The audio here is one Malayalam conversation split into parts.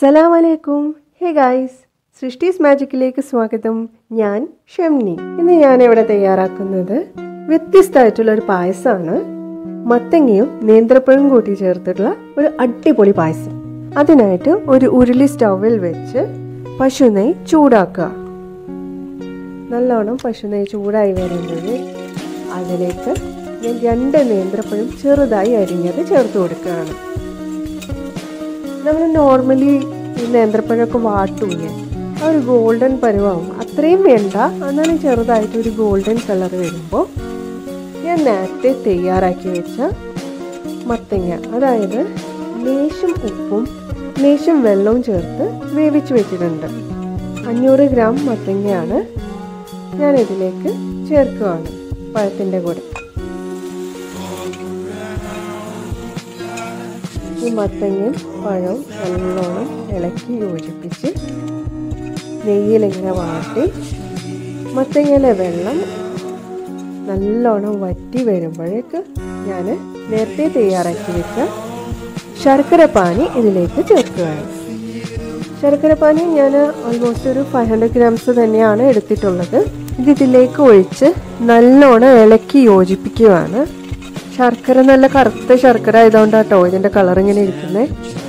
അസ്സലാമലൈക്കും ഹേ ഗായ്സ് സൃഷ്ടീസ് മാജിക്കിലേക്ക് സ്വാഗതം ഞാൻ ഷംനി ഇന്ന് ഞാൻ ഇവിടെ തയ്യാറാക്കുന്നത് വ്യത്യസ്തമായിട്ടുള്ള ഒരു പായസമാണ് മത്തങ്ങയും നേന്ത്രപ്പഴം കൂട്ടി ചേർത്തിട്ടുള്ള ഒരു അടിപൊളി പായസം അതിനായിട്ട് ഒരു ഉരുളി സ്റ്റൗവിൽ വെച്ച് പശു നെയ് ചൂടാക്കുക നല്ലോണം പശു നെയ്യ് ചൂടായി വരുമ്പോൾ അതിലേക്ക് ഞാൻ രണ്ട് നേന്ത്രപ്പഴം ചെറുതായി അരിഞ്ഞത് ചേർത്ത് കൊടുക്കുകയാണ് നമ്മൾ നോർമലി ഈ നേന്ത്രപ്പഴമൊക്കെ വാട്ടൂലേ ആ ഒരു ഗോൾഡൻ പരുവാകും അത്രയും വേണ്ട എന്നാലും ചെറുതായിട്ട് ഒരു ഗോൾഡൻ കളർ വരുമ്പോൾ ഞാൻ നേരത്തെ തയ്യാറാക്കി വെച്ച മത്തങ്ങ അതായത് ലേശം ഉപ്പും ലേശം വെള്ളവും ചേർത്ത് വേവിച്ച് വെച്ചിട്ടുണ്ട് അഞ്ഞൂറ് ഗ്രാം മത്തങ്ങയാണ് ഞാൻ ഇതിലേക്ക് ചേർക്കുകയാണ് പഴത്തിൻ്റെ കൂടെ ഈ മത്തങ്ങയും പഴവും നല്ലോണം ഇളക്കി യോജിപ്പിച്ച് നെയ്യിലിങ്ങനെ വാട്ടി മത്തങ്ങയിലെ വെള്ളം നല്ലോണം വറ്റി വരുമ്പോഴേക്ക് ഞാൻ നേരത്തെ തയ്യാറാക്കി വെച്ച ശർക്കര പാനി ഇതിലേക്ക് ചേർക്കുകയാണ് ശർക്കര പാനി ഞാൻ ഓൾമോസ്റ്റ് ഒരു ഫൈവ് ഹൺഡ്രഡ് ഗ്രാംസ് തന്നെയാണ് എടുത്തിട്ടുള്ളത് ഇത് ഇതിലേക്ക് ഒഴിച്ച് നല്ലോണം ഇളക്കി യോജിപ്പിക്കുകയാണ് ശർക്കര നല്ല കറുത്ത ശർക്കര ആയതുകൊണ്ടാട്ടോ ഇതിന്റെ കളർ ഇങ്ങനെ ഇരിക്കുന്നത്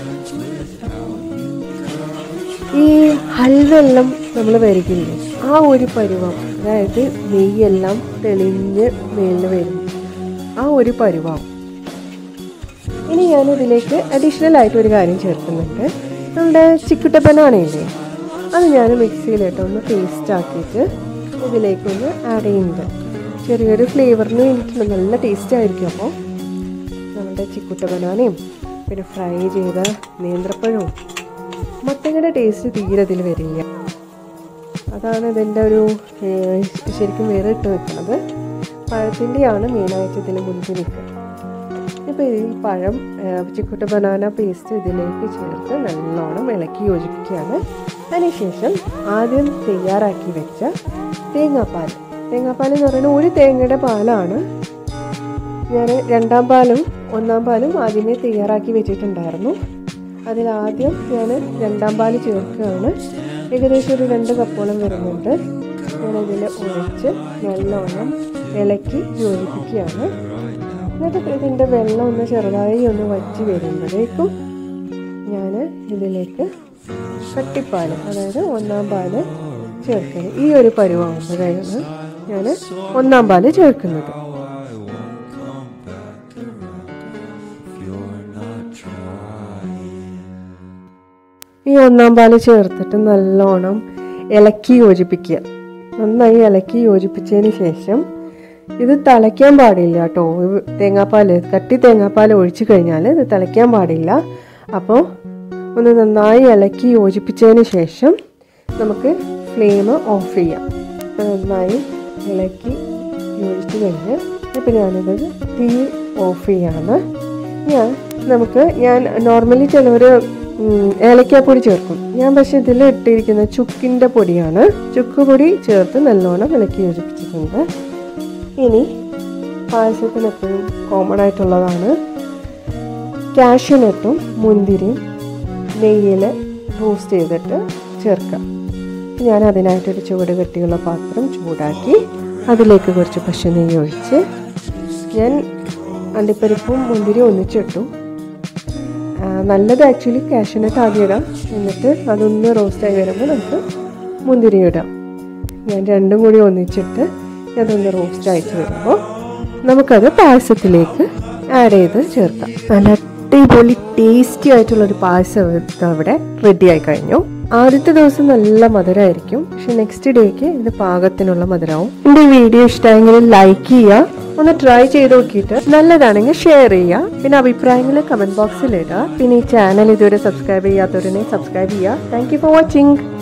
ഈ ഹൽവെല്ലാം നമ്മൾ വരികില്ലേ ആ ഒരു പരുവം അതായത് നെയ്യെല്ലാം തെളിഞ്ഞ് മേളിൽ വരും ആ ഒരു പരുവം ഇനി ഞാൻ ഇതിലേക്ക് അഡീഷണൽ ആയിട്ട് ഒരു കാര്യം ചേർക്കുന്നുണ്ട് നമ്മുടെ ചിക്കുട്ട ബനാനയില്ലേ അത് ഞാൻ മിക്സിയിലിട്ട് ഒന്ന് പേസ്റ്റ് ആക്കിയിട്ട് ഇതിലേക്കൊന്ന് ആഡ് ചെയ്യുന്നുണ്ട് ചെറിയൊരു ഫ്ലേവറിന് വേണ്ടിയിട്ടുള്ള നല്ല ടേസ്റ്റ് ആയിരിക്കും അപ്പോൾ നമ്മുടെ ചിക്കുട്ട ബനാനയും പിന്നെ ഫ്രൈ ചെയ്ത നേന്ത്രപ്പഴവും മത്തങ്ങയുടെ ടേസ്റ്റ് തീരെ ഇതിൽ വരില്ല അതാണ് ഇതിൻ്റെ ഒരു ഏഹ്, ശരിക്കും വേറെ ഇട്ട് നിൽക്കുന്നത് പഴത്തിൻ്റെയാണ് മെയിനായിട്ട് ഇതിൽ മുൻപ് നിൽക്കുക ഇപ്പോൾ ഈ പഴം ഏഹ്, ചിക്കുട്ട ബനാന പേസ്റ്റ് ഇതിലേക്ക് ചേർത്ത് നല്ലോണം ഇളക്കി യോജിപ്പിക്കുകയാണ് അതിനുശേഷം ആദ്യം തയ്യാറാക്കി വെച്ച തേങ്ങാപ്പാൽ തേങ്ങാപ്പാൽ എന്ന് പറയുന്നത് ഒരു തേങ്ങയുടെ പാലാണ് ഞാൻ രണ്ടാം പാലും ഒന്നാം പാലും ആദ്യമേ തയ്യാറാക്കി വെച്ചിട്ടുണ്ടായിരുന്നു അതിലാദ്യം ഞാൻ രണ്ടാം പാല് ചേർക്കുകയാണ് ഏകദേശം ഒരു രണ്ട് കപ്പോളം വരുന്നുണ്ട് ഞാനതിൽ ഒഴിച്ച് നല്ലോണം ഇളക്കി യോജിപ്പിക്കുകയാണ് എന്നിട്ട് ഇതിൻ്റെ വെള്ളം ഒന്ന് ചെറുതായി ഒന്ന് വറ്റി വരുമ്പോഴേക്കും ഞാൻ ഇതിലേക്ക് കട്ടിപ്പാല് അതായത് ഒന്നാം പാല് ചേർക്കുന്നത് ഈ ഒരു പരുവാകുമ്പോഴാണ് ഞാൻ ഒന്നാം പാല് ചേർക്കുന്നത് ഈ ഒന്നാം പാല് ചേർത്തിട്ട് നല്ലോണം ഇളക്കി യോജിപ്പിക്കുക നന്നായി ഇളക്കി യോജിപ്പിച്ചതിന് ശേഷം ഇത് തിളയ്ക്കാൻ പാടില്ല കേട്ടോ തേങ്ങാപ്പാൽ കട്ടി തേങ്ങാപ്പാൽ ഒഴിച്ചു കഴിഞ്ഞാൽ ഇത് തിളയ്ക്കാൻ പാടില്ല അപ്പോൾ ഒന്ന് നന്നായി ഇളക്കി യോജിപ്പിച്ചതിന് ശേഷം നമുക്ക് ഫ്ലെയിം ഓഫ് ചെയ്യാം അപ്പോൾ നന്നായി ഇളക്കി യോജിച്ച് കഴിഞ്ഞ് ഇപ്പം ഞാനിത് തീ ഓഫ് ചെയ്യാണ് ഞാൻ നമുക്ക് ഞാൻ നോർമലി ചിലവർ ഏലക്കാപ്പൊടി ചേർക്കും ഞാൻ പക്ഷെ ഇതിൽ ഇട്ടിരിക്കുന്ന ചുക്കിൻ്റെ പൊടിയാണ് ചുക്ക് പൊടി ചേർത്ത് നല്ലോണം ഇളക്കി യോജിപ്പിച്ചിട്ടുണ്ട് ഇനി പായസത്തിന് എപ്പോഴും കോമൺ ആയിട്ടുള്ളതാണ് കാഷ്യൂനട്ടും മുന്തിരിയും നെയ്യിൽ റോസ്റ്റ് ചെയ്തിട്ട് ചേർക്കാം ഞാൻ അതിനായിട്ടൊരു ചുവട് കെട്ടിയുള്ള പാത്രം ചൂടാക്കി അതിലേക്ക് കുറച്ച് പശു നെയ്യ് ഒഴിച്ച് ഞാൻ അണ്ടിപ്പരിപ്പും മുന്തിരിയും ഒന്നിച്ചിട്ടു ആ, നല്ലത് ആക്ച്വലി കാഷ്യൂനട്ട് ആദ്യം ഇടാം എന്നിട്ട് അതൊന്ന് റോസ്റ്റായി വരുമ്പോൾ നമുക്ക് മുന്തിരി ഇടാം ഞാൻ രണ്ടും കൂടി ഒന്നിച്ചിട്ട് അതൊന്ന് റോസ്റ്റ് ആയിട്ട് വരുമ്പോൾ നമുക്കത് പായസത്തിലേക്ക് ആഡ് ചെയ്ത് ചേർക്കാം നല്ല അടിപൊളി ടേസ്റ്റി ആയിട്ടുള്ളൊരു പായസം ഇത് അവിടെ റെഡി ആയി കഴിഞ്ഞു ആദ്യത്തെ ദിവസം നല്ല മധുരമായിരിക്കും പക്ഷെ നെക്സ്റ്റ് ഡേക്ക് ഇത് പാകത്തിനുള്ള മധുരമാവും എൻ്റെ വീഡിയോ ഇഷ്ടമായെങ്കിൽ ലൈക്ക് ചെയ്യുക ഒന്ന് ട്രൈ ചെയ്ത് നോക്കിയിട്ട് നല്ലതാണെങ്കിൽ ഷെയർ ചെയ്യുക പിന്നെ അഭിപ്രായങ്ങൾ കമന്റ് ബോക്സിൽ ഇടുക പിന്നെ ഈ ചാനൽ ഇതുവരെ സബ്സ്ക്രൈബ് ചെയ്യാത്തവരനെ സബ്സ്ക്രൈബ് ചെയ്യുക താങ്ക് യു ഫോർ വാച്ചിങ്